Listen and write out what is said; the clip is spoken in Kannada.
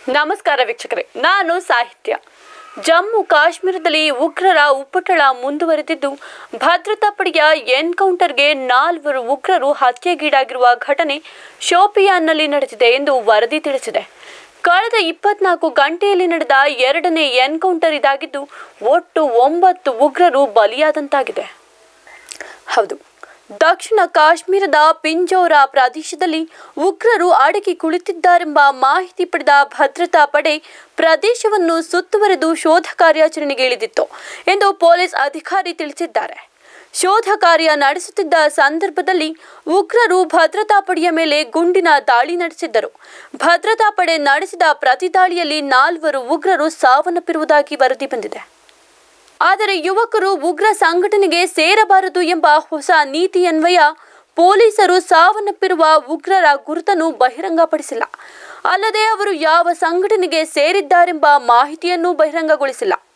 ನಮಸ್ಕಾರ ವೀಕ್ಷಕರೇ ನಾನು ಸಾಹಿತ್ಯ ಜಮ್ಮು ಕಾಶ್ಮೀರದಲ್ಲಿ ಉಗ್ರರ ಉಪಟಳ ಮುಂದುವರೆದಿದ್ದು ಭದ್ರತಾ ಪಡೆಯ ಎನ್ಕೌಂಟರ್ಗೆ ನಾಲ್ವರು ಉಗ್ರರು ಹತ್ಯೆಗೀಡಾಗಿರುವ ಘಟನೆ ಶೋಪಿಯಾನ್ನಲ್ಲಿ ನಡೆದಿದೆ ಎಂದು ವರದಿ ತಿಳಿಸಿದೆ ಕಳೆದ ಇಪ್ಪತ್ನಾಲ್ಕು ಗಂಟೆಯಲ್ಲಿ ನಡೆದ ಎರಡನೇ ಎನ್ಕೌಂಟರ್ ಇದಾಗಿದ್ದು ಒಟ್ಟು ಒಂಬತ್ತು ಉಗ್ರರು ಬಲಿಯಾದಂತಾಗಿದೆ ಹೌದು ದಕ್ಷಿಣ ಕಾಶ್ಮೀರದ ಪಿಂಜೋರ ಪ್ರದೇಶದಲ್ಲಿ ಉಗ್ರರು ಅಡಗಿ ಕುಳಿತಿದ್ದಾರೆಂಬ ಮಾಹಿತಿ ಪಡೆದ ಭದ್ರತಾ ಪಡೆ ಪ್ರದೇಶವನ್ನು ಸುತ್ತುವರೆದು ಶೋಧ ಕಾರ್ಯಾಚರಣೆಗೆ ಇಳಿದಿತ್ತು ಎಂದು ಪೊಲೀಸ್ ಅಧಿಕಾರಿ ತಿಳಿಸಿದ್ದಾರೆ ಶೋಧ ಕಾರ್ಯ ನಡೆಸುತ್ತಿದ್ದ ಸಂದರ್ಭದಲ್ಲಿ ಉಗ್ರರು ಭದ್ರತಾ ಪಡೆಯ ಮೇಲೆ ಗುಂಡಿನ ದಾಳಿ ನಡೆಸಿದ್ದರು ಭದ್ರತಾ ಪಡೆ ನಡೆಸಿದ ಪ್ರತಿದಾಳಿಯಲ್ಲಿ ನಾಲ್ವರು ಉಗ್ರರು ಸಾವನ್ನಪ್ಪಿರುವುದಾಗಿ ವರದಿ ಬಂದಿದೆ ಆದರೆ ಯುವಕರು ಉಗ್ರ ಸಂಘಟನೆಗೆ ಸೇರಬಾರದು ಎಂಬ ಹೊಸ ನೀತಿಯನ್ವಯ ಪೊಲೀಸರು ಸಾವನ್ನಪ್ಪಿರುವ ಉಗ್ರರ ಗುರುತನ್ನು ಬಹಿರಂಗಪಡಿಸಿಲ್ಲ ಅಲ್ಲದೆ ಅವರು ಯಾವ ಸಂಘಟನೆಗೆ ಸೇರಿದ್ದಾರೆಂಬ ಮಾಹಿತಿಯನ್ನು ಬಹಿರಂಗಗೊಳಿಸಿಲ್ಲ